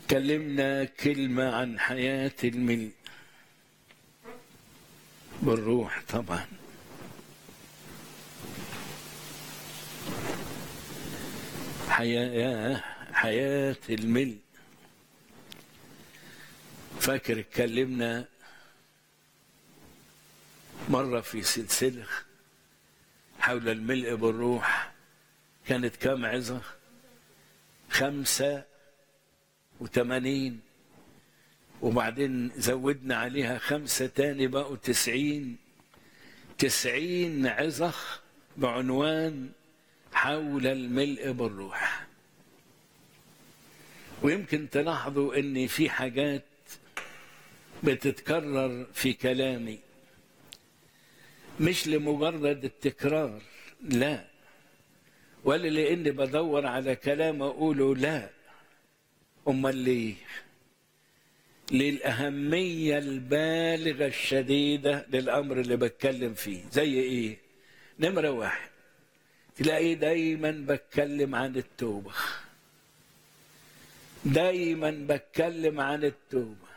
كلمنا كلمة عن حياة الملء بالروح طبعا حياة حياة الملء فاكر اتكلمنا مرة في سلسلة حول الملء بالروح كانت كم عظة خمسة وثمانين وبعدين زودنا عليها خمسة تاني بقوا تسعين تسعين عظة بعنوان حول الملء بالروح ويمكن تلاحظوا ان في حاجات بتتكرر في كلامي مش لمجرد التكرار لا ولا لاني بدور على كلام اقوله لا امال ليه للاهميه البالغه الشديده للامر اللي بتكلم فيه زي ايه نمره واحد تلاقي دايما بتكلم عن التوبه دايما بتكلم عن التوبه